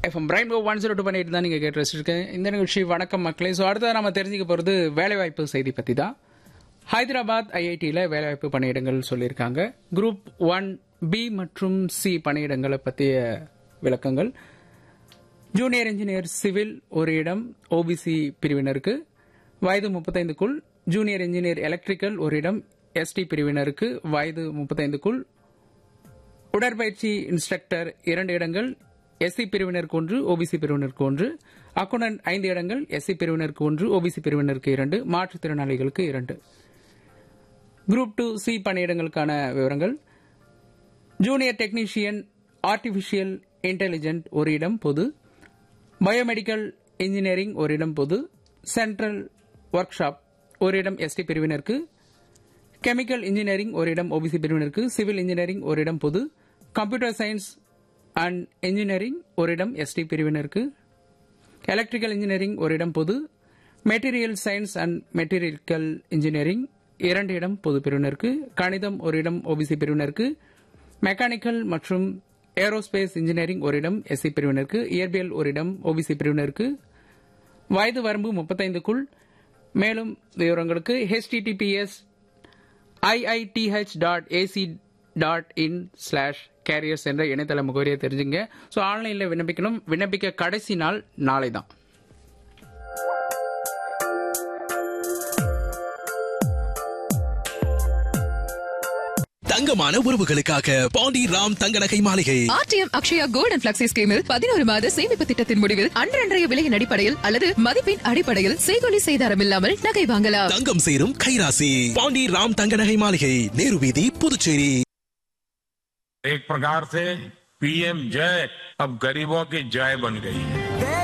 FM பிரைன் one zero two பண்ணிட்டு தான் நீங்கள் கேட்டு வச்சிருக்கேன் இந்த நிகழ்ச்சி வணக்கம் மக்களே ஸோ அடுத்தது நம்ம தெரிஞ்சுக்க போகிறது வேலைவாய்ப்பு செய்தி பற்றி தான் ஹைதராபாத் ஐஐடியில் வேலைவாய்ப்பு பணியிடங்கள் சொல்லியிருக்காங்க குரூப் ஒன் பி மற்றும் சி பணியிடங்களை பற்றிய விளக்கங்கள் ஜூனியர் இன்ஜினியர் சிவில் ஒரு இடம் ஓபிசி பிரிவினருக்கு வயது முப்பத்தைந்துக்குள் ஜூனியர் இன்ஜினியர் எலக்ட்ரிக்கல் ஒரு இடம் எஸ்டி பிரிவினருக்கு வயது முப்பத்தைந்துக்குள் உடற்பயிற்சி இன்ஸ்ட்ரக்டர் இரண்டு இடங்கள் எஸ்சி பிரிவினருக்கு ஒன்று ஓபிசி பிரிவினருக்கு ஒன்று அக்குனன் ஐந்து இடங்கள் எஸ்சி பிரிவினருக்கு ஒன்று ஓபிசி பிரிவினருக்கு இரண்டு மாற்றுத்திறனாளிகளுக்கு இரண்டு குரூப் டூ சி பணியிடங்களுக்கான விவரங்கள் ஜூனியர் டெக்னீஷியன் ஆர்டிஃபிஷியல் இன்டெலிஜென்ட் ஒரு இடம் பொது பயோமெடிக்கல் இன்ஜினியரிங் ஒரு இடம் பொது சென்ட்ரல் ஒர்க் ஷாப் ஒரு இடம் எஸ்டி பிரிவினருக்கு கெமிக்கல் இன்ஜினியரிங் ஒரு இடம் ஓபிசி பிரிவினருக்கு சிவில் இன்ஜினியரிங் ஒரு இடம் பொது கம்ப்யூட்டர் சயின்ஸ் அண்ட் இன்ஜினியரிங் ஒரு இடம் எஸ்டி பிரிவினருக்கு எலக்ட்ரிக்கல் இன்ஜினியரிங் ஒரு இடம் பொது material science and material engineering இரண்டு இடம் பொது பிரிவினருக்கு கணிதம் ஒரு இடம் ஓபிசி பிரிவினருக்கு மெக்கானிக்கல் மற்றும் ஏரோஸ்பேஸ் இன்ஜினியரிங் ஒரு இடம் எஸ்சி பிரிவினருக்கு இயற்பியல் ஒரு இடம் ஓபிசி பிரிவினருக்கு வயது வரம்பு முப்பத்தைந்துக்குள் மேலும் விவரங்களுக்கு HTTPS IITH dot AC dot in slash careers என்ற இணையதள முகவரியை தெரிஞ்சுங்க ஸோ ஆன்லைனில் விண்ணப்பிக்கணும் விண்ணப்பிக்க கடைசி நாள் நாளை தான் தங்கமான உறவுகளுக்காக பாண்டி ராம் தங்க நகை மாளிகை RTM Akshaya gold and flexi ஸ்கீமில் பதினோரு மாத சேமிப்பு திட்டத்தின் முடிவில் அன்றன்றைய விலையின் அடிப்படையில் அல்லது மதிப்பின் அடிப்படையில் செய்கொலி செய்தாரம் இல்லாமல் நகை வாங்கலாம் தங்கம் சேரும் கைராசி பாண்டி ராம் தங்க நகை மாளிகை நேரு வீதி புதுச்சேரி एक प्रकार से पीएम जय अब गरीबों की जय बन गई है